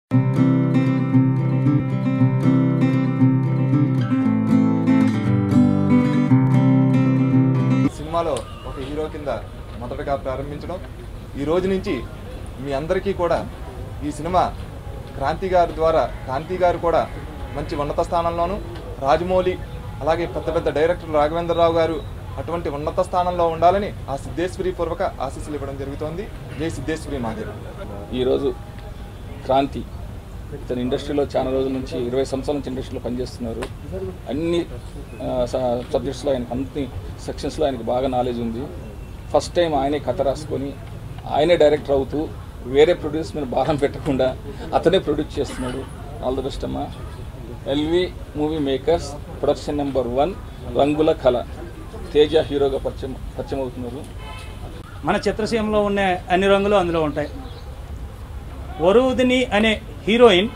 సినిమాలో ఒక హీరో కింద మొదటగా ప్రారంభించడం ఈ రోజు నుంచి మీ అందరికీ కూడా ఈ సినిమా క్రాంతి గారి ద్వారా క్రాంతి గారు కూడా మంచి ఉన్నత స్థానంలోను రాజమౌళి అలాగే పెద్ద పెద్ద డైరెక్టర్ రాఘవేంద్రరావు గారు అటువంటి ఉన్నత స్థానంలో ఉండాలని ఆ సిద్ధేశ్వరి పూర్వక ఆశీస్సులు ఇవ్వడం జరుగుతోంది జై సిద్ధేశ్వరి మాదేవి ఈరోజు క్రాంతి ఇతను ఇండస్ట్రీలో చాలా రోజుల నుంచి ఇరవై సంవత్సరాల నుంచి ఇండస్ట్రీలో పనిచేస్తున్నారు అన్ని సబ్జెక్ట్స్లో ఆయనకు అన్ని సెక్షన్స్లో ఆయనకు బాగా నాలెడ్జ్ ఉంది ఫస్ట్ టైం ఆయనే కథ రాసుకొని ఆయనే డైరెక్టర్ అవుతూ వేరే ప్రొడ్యూస్ మీద భారం పెట్టకుండా అతనే ప్రొడ్యూస్ చేస్తున్నాడు ఆల్ ద బెస్ట్ అమ్మా L V movie makers production number one రంగుల కళ తేజ హీరోగా పరిచయం పరిచయం అవుతున్నారు మన చిత్రసీమలో ఉన్న అన్ని రంగులు అందులో ఉంటాయి వరుదిని అనే హీరోయిన్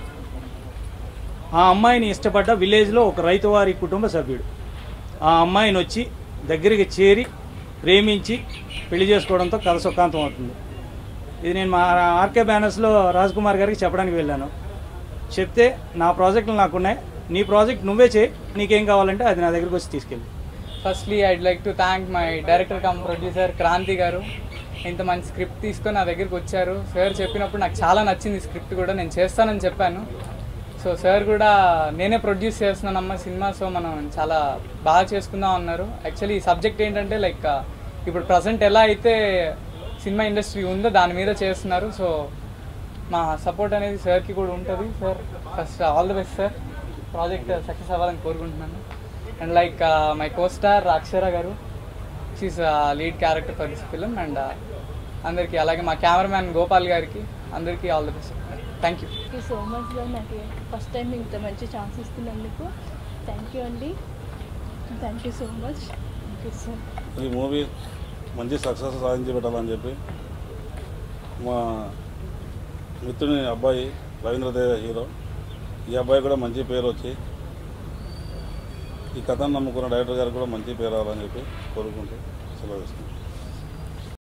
ఆ అమ్మాయిని ఇష్టపడ్డ విలేజ్లో ఒక రైతువారి కుటుంబ సభ్యుడు ఆ అమ్మాయిని వచ్చి దగ్గరికి చేరి ప్రేమించి పెళ్లి చేసుకోవడంతో కథ సుఖాంతం అవుతుంది ఇది నేను మా ఆర్కే బ్యానర్స్లో రాజ్ కుమార్ గారికి చెప్పడానికి వెళ్ళాను చెప్తే నా ప్రాజెక్టులు నాకున్నాయి నీ ప్రాజెక్ట్ నువ్వే చేయి నీకేం కావాలంటే అది నా దగ్గరికి వచ్చి తీసుకెళ్ళి firstly I'd like to thank my director cum producer Kranthi గారు ఇంత మంచి స్క్రిప్ట్ తీసుకొని నా దగ్గరికి వచ్చారు సార్ చెప్పినప్పుడు నాకు చాలా నచ్చింది స్క్రిప్ట్ కూడా నేను చేస్తానని చెప్పాను సో సార్ కూడా నేనే ప్రొడ్యూస్ చేస్తున్నానమ్మా సినిమా సో మనం చాలా బాగా చేసుకుందాం అన్నారు యాక్చువల్లీ ఈ సబ్జెక్ట్ ఏంటంటే లైక్ ఇప్పుడు ప్రజెంట్ ఎలా అయితే సినిమా ఇండస్ట్రీ ఉందో దాని మీద చేస్తున్నారు సో మా సపోర్ట్ అనేది సార్కి కూడా ఉంటుంది sir first all the best sir project success అవ్వాలని కోరుకుంటున్నాను and like my costar Akshara గారు she's lead character for this film and అందరికీ అలాగే మా కెమెరామ్యాన్ గోపాల్ గారికి అందరికీ all the best thank you thank you so much sir నాకు first time ఇంత మంచి ఛాన్స్ ఇస్తున్నందుకు థ్యాంక్ యూ అండి thank you so much thank you sir ఈ మూవీ మంచి సక్సెస్ సాధించి పెట్టాలని చెప్పి మా మిత్రుని అబ్బాయి రవీంద్రదేవ హీరో ఈ అబ్బాయి కూడా మంచి పేరు వచ్చి ఈ కథను నమ్ముకున్న డైరెక్టర్ గారికి కూడా మంచి పేరు రావాలని చెప్పి కోరుకుంటూ సెలవు ఇస్తున్నాను